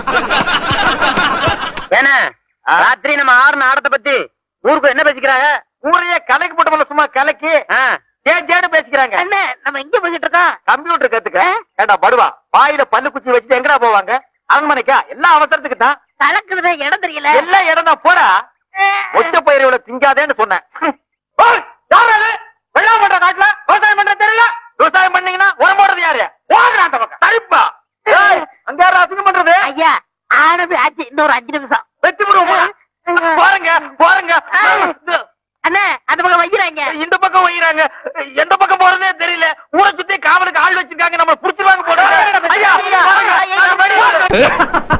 ஏன்னா ராத்திரி நம்ம ஆறு ஆடத்தை பத்தி ஊருக்கு என்ன பேசிக்கிறாங்க ஊரையே கலைக்கு போட்டு சும்மா கலைக்கு ஜே ஜேன்னு பேசிக்கிறாங்க என்ன நம்ம எங்க பேசிட்டு இருக்கோம் கம்ப்யூட்டர் கத்துக்க ஏண்டா படுவா வாயில பல்லு குச்சி வச்சு எங்கடா போவாங்க அரண்மனைக்கா எல்லாம் அவசரத்துக்கு தான் கலக்குறத இடம் தெரியல எல்லாம் இடம் தான் போடா ஒத்த பயிர் இவ்வளவு திங்காதேன்னு சொன்னேன் ஓய், யார் அது? வெள்ளாமை பண்ற காட்டுல விவசாயம் பண்ற தெரியல விவசாயம் பண்ணீங்கன்னா உரம் போடுறது யாரு ஓடுறா அந்த பக்கம் சரிப்பா ஏய், அங்க யாரும் அசிங்கம் பண்றது ஐயா ஆனது ஆச்சு இன்னொரு அஞ்சு நிமிஷம் வெட்டி விடுவோம் போறங்க போறங்க அண்ணா அந்த பக்கம் வைக்கிறாங்க இந்த பக்கம் வைக்கிறாங்க எந்த பக்கம் போறதே தெரியல ஊரை சுத்தி காவலுக்கு ஆள் வச்சிருக்காங்க நம்ம புடிச்சிருவாங்க போட ஐயா, போறங்க.